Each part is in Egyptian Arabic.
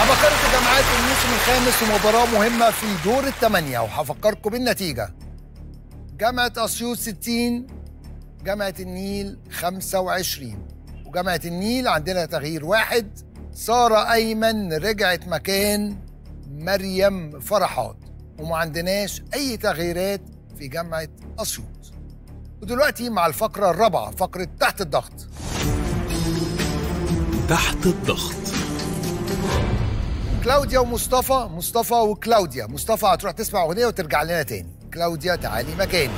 هفكركم جامعات الموسم الخامس ومباراة مهمة في دور الثمانية وهفكركم بالنتيجة جامعة أسيوط 60 جامعة النيل 25 وجامعة النيل عندنا تغيير واحد سارة أيمن رجعت مكان مريم فرحات وما عندناش أي تغييرات في جامعة أسيوط ودلوقتي مع الفقرة الرابعة فقرة تحت الضغط تحت الضغط كلاوديا ومصطفى مصطفى وكلاوديا مصطفى هتروح تسمع اغنيه وترجع لنا تاني كلاوديا تعالي مكاني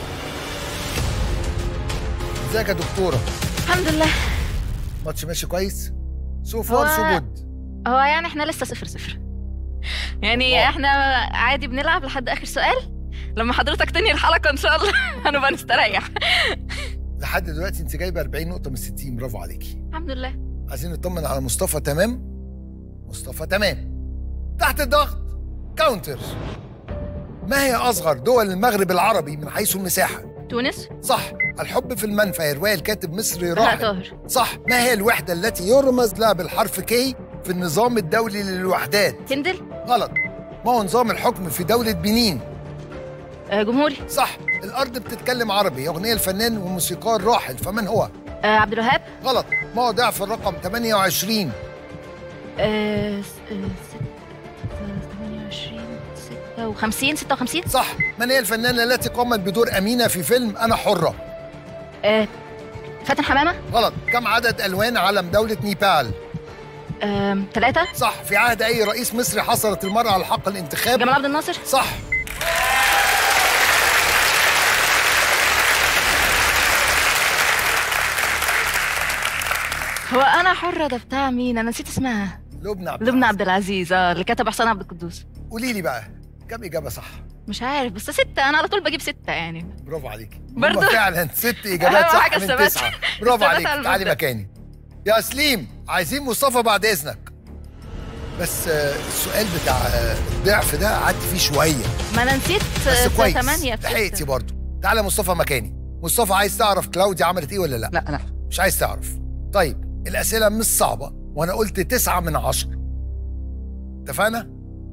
ازيك يا دكتوره الحمد لله ماتش ماشي كويس سو فار هو- سو جود هو يعني احنا لسه صفر صفر يعني واو. احنا عادي بنلعب لحد اخر سؤال لما حضرتك تنهي الحلقه ان شاء الله هنبقى نستريح لحد دلوقتي انت جايبه 40 نقطه من 60 برافو عليكي الحمد لله عايزين نطمن على مصطفى تمام مصطفى تمام تحت الضغط كاونتر ما هي اصغر دول المغرب العربي من حيث المساحه تونس صح الحب في المنفى روايه الكاتب مصري لا راحل طاهر صح ما هي الوحدة التي يرمز لها بالحرف كي في النظام الدولي للوحدات تندل غلط ما هو نظام الحكم في دولة بنين آه جمهوري صح الأرض بتتكلم عربي أغنية الفنان وموسيقار راحل فمن هو آه عبد الوهاب غلط ما هو ضعف الرقم 28 آه س- آه، ست- آه، 28 56 56 صح من هي الفنانة التي قامت بدور أمينة في فيلم أنا حرة آه فاتن حمامه غلط كم عدد ألوان علم دولة نيبال آه ثلاثة صح في عهد أي رئيس مصري حصلت المرأة على حق الانتخاب جمال عبد الناصر صح هو انا حره ده بتاع مين انا نسيت اسمها لبنى عبد لبنى العزيز. عبد العزيز اه اللي كتب حسين عبد القدوس قولي لي بقى كم إجابة صح مش عارف بس ستة أنا على طول بجيب ستة يعني برافو عليك برضو؟ هما فعلا ست اجابات أهم صح حاجة من الثبات. تسعه برافو الثبات عليك على تعالي المبدأ. مكاني يا سليم عايزين مصطفى بعد اذنك بس آه، السؤال بتاع آه، الضعف ده قعدت فيه شويه ما أنا نسيت بس كويس ثمانية في لحقتي ستة. برضه تعالى مصطفى مكاني مصطفى عايز تعرف كلاوديا عملت ايه ولا لا لا لا مش عايز تعرف طيب الاسئله مش صعبه وانا قلت تسعة من عشرة اتفقنا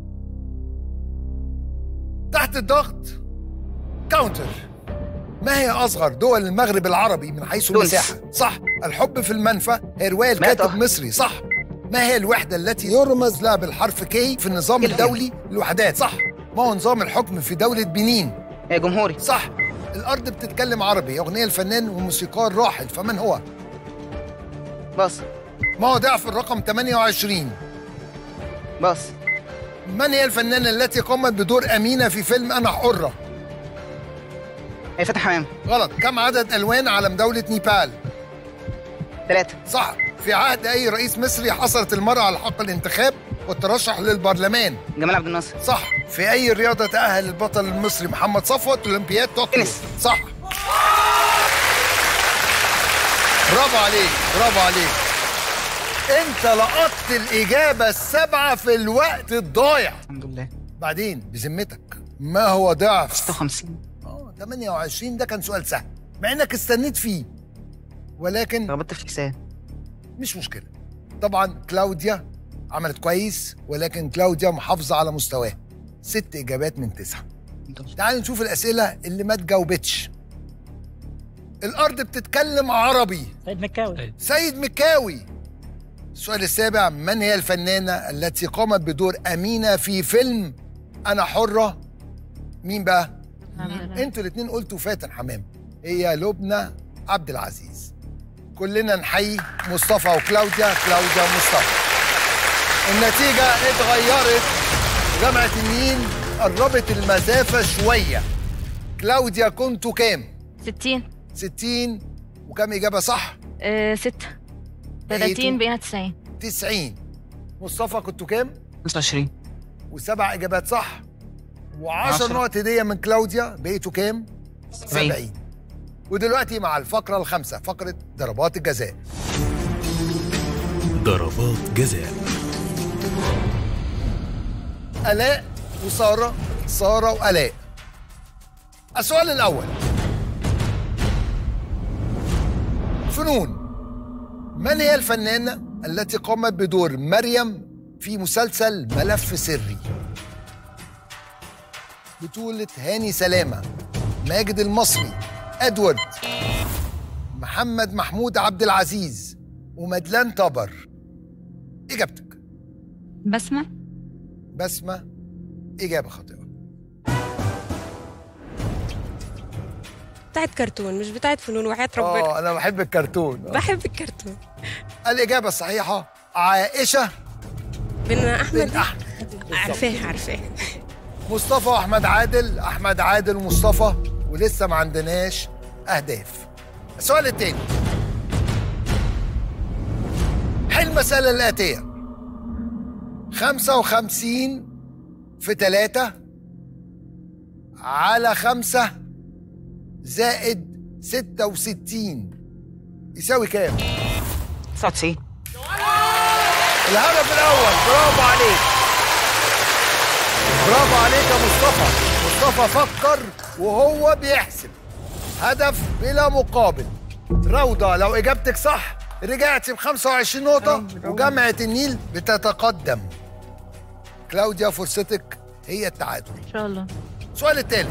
تحت الضغط كاونتر ما هي اصغر دول المغرب العربي من حيث تونس. المساحه صح الحب في المنفى هي روايه ما الكاتب طه. مصري صح ما هي الوحده التي يرمز لها بالحرف كي في النظام كده. الدولي للوحدات صح ما هو نظام الحكم في دوله بنين يا جمهوري صح الارض بتتكلم عربي اغنيه الفنان وموسيقار راحل فمن هو باص ما هو ضعف الرقم 28 باص من هي الفنانة التي قامت بدور أمينة في فيلم أنا حرة؟ هي فاتن حمامه غلط كم عدد ألوان علم دولة نيبال؟ ثلاثة صح في عهد أي رئيس مصري حصلت المرأة على حق الانتخاب والترشح للبرلمان جمال عبد الناصر صح في أي رياضة تأهل البطل المصري محمد صفوت لأولمبياد طوكيو؟ تنس. صح برافو عليك برافو عليك انت لقطت الإجابة السبعة في الوقت الضايع الحمد لله بعدين بذمتك ما هو ضعف 56 اه 28 ده كان سؤال سهل مع انك استنيت فيه ولكن ربطت في حساب مش مشكله طبعا كلاوديا عملت كويس ولكن كلاوديا محافظه على مستواها ست اجابات من تسعه تعالوا نشوف الاسئله اللي ما تجاوبتش الارض بتتكلم عربي سيد مكاوي سيد مكاوي السؤال السابع من هي الفنانة التي قامت بدور أمينة في فيلم أنا حرة مين بقى؟ انتوا الاتنين قلتوا فاتن حمام هي لبنى عبد العزيز كلنا نحيي مصطفى وكلاوديا كلاوديا ومصطفى النتيجة اتغيرت جامعة النيل قربت المسافة شوية كلاوديا كنتوا كام؟ 60 60 وكم إجابة صح؟ آه ستة بقيتوا 30 بقينا 90 90 مصطفى كنتوا كام؟ 25 وسبع إجابات صح و10 عشرة. نقط هدية من كلاوديا بقيتوا كام؟ سبعين. 70 ودلوقتي مع الفقرة الخامسة فقرة ضربات الجزاء ضربات جزاء آلاء وسارة سارة وآلاء السؤال الأول فنون من هي الفنانة التي قامت بدور مريم في مسلسل ملف سري بطولة هاني سلامة ماجد المصري ادوارد محمد محمود عبد العزيز ومدلان طبر اجابتك بسمة بسمة اجابة خاطئة بتاعت كرتون مش بتاعت فنون وحياة ربنا اه انا بحب الكرتون آه. بحب الكرتون الاجابة الصحيحة عائشة بن احمد بن احمد عارفاه عارفاه مصطفى واحمد عادل احمد عادل ومصطفى ولسه ما عندناش اهداف السؤال التاني حل المسألة الآتية 55 في 3 على 5 زائد 66 يساوي كام؟ 99 الهدف الأول برافو عليك برافو عليك يا مصطفى مصطفى فكر وهو بيحسب هدف بلا مقابل روضة لو إجابتك صح رجعتي ب 25 نقطة وجامعة النيل بتتقدم كلاوديا فرصتك هي التعادل ان شاء الله السؤال الثالث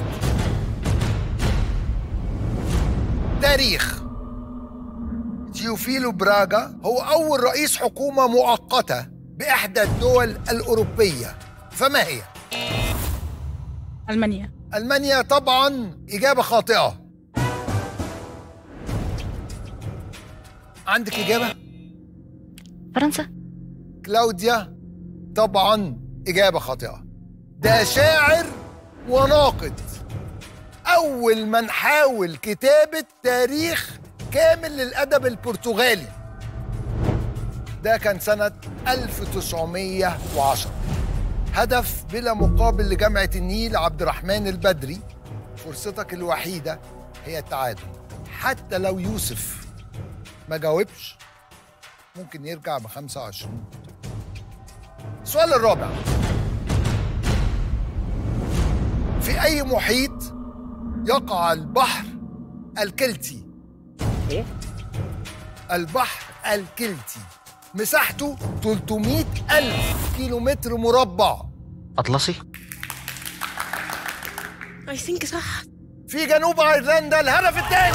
تاريخ تيوفيلو براجا هو أول رئيس حكومة مؤقتة بإحدى الدول الأوروبية فما هي؟ ألمانيا ألمانيا طبعا إجابة خاطئة عندك إجابة؟ فرنسا كلاوديا طبعا إجابة خاطئة ده شاعر وناقد أول من حاول كتابة تاريخ كامل للأدب البرتغالي ده كان سنة 1910 هدف بلا مقابل لجامعة النيل عبد الرحمن البدري فرصتك الوحيدة هي التعادل حتى لو يوسف ما جاوبش ممكن يرجع ب 25 السؤال الرابع في أي محيط يقع البحر الكلتي؟ إيه؟ البحر الكلتي مساحته 300 ألف كيلومتر مربع اطلسي اي ثينك صح في جنوب ايرلندا الهدف الثاني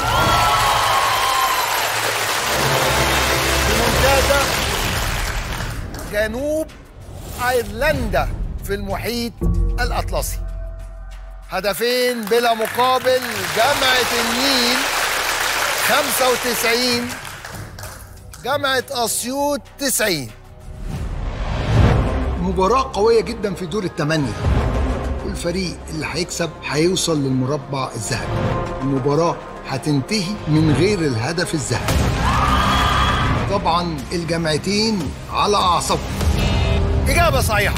ممتازة جنوب ايرلندا في المحيط الاطلسي هدفين بلا مقابل جامعة النيل 95 جامعة أسيوط 90 مباراة قوية جدا في دور الثمانية والفريق اللي هيكسب هيوصل للمربع الذهبي المباراة هتنتهي من غير الهدف الذهبي طبعا الجامعتين على أعصابهم إجابة صحيحة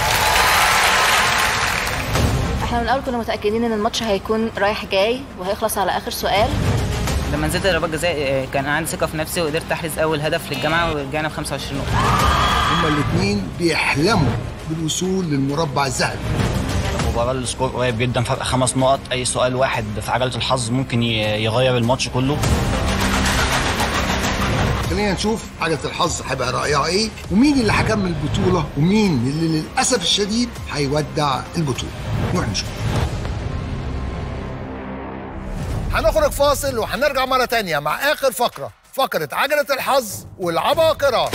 احنا من الاول كنا متاكدين ان الماتش هيكون رايح جاي وهيخلص على اخر سؤال لما نزلت ضربات جزاء آه، كان عندي ثقه في نفسي وقدرت احرز اول هدف للجامعه ورجعنا ب 25 نقطه هما الاتنين بيحلموا بالوصول للمربع الذهبي المباراة السكور قريب جدا فرق خمس نقط أي سؤال واحد في عجلة الحظ ممكن ي- يغير الماتش كله خلينا نشوف عجلة الحظ هيبقى رأيها ايه ومين اللي هيكمل البطولة ومين اللي للأسف الشديد هيودع البطولة نروح نشوف هنخرج فاصل وهنرجع مرة تانية مع آخر فقرة فقرة عجلة الحظ والعباقرة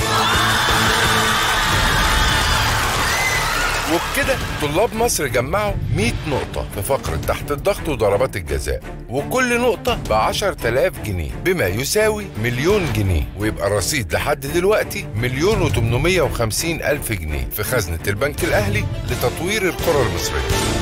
وبكده طلاب مصر جمعوا 100 نقطة في فقرة تحت الضغط وضربات الجزاء وكل نقطة ب 10000 جنيه بما يساوي مليون جنيه ويبقى الرصيد لحد دلوقتي مليون و850 ألف جنيه في خزنة البنك الأهلي لتطوير القرى المصرية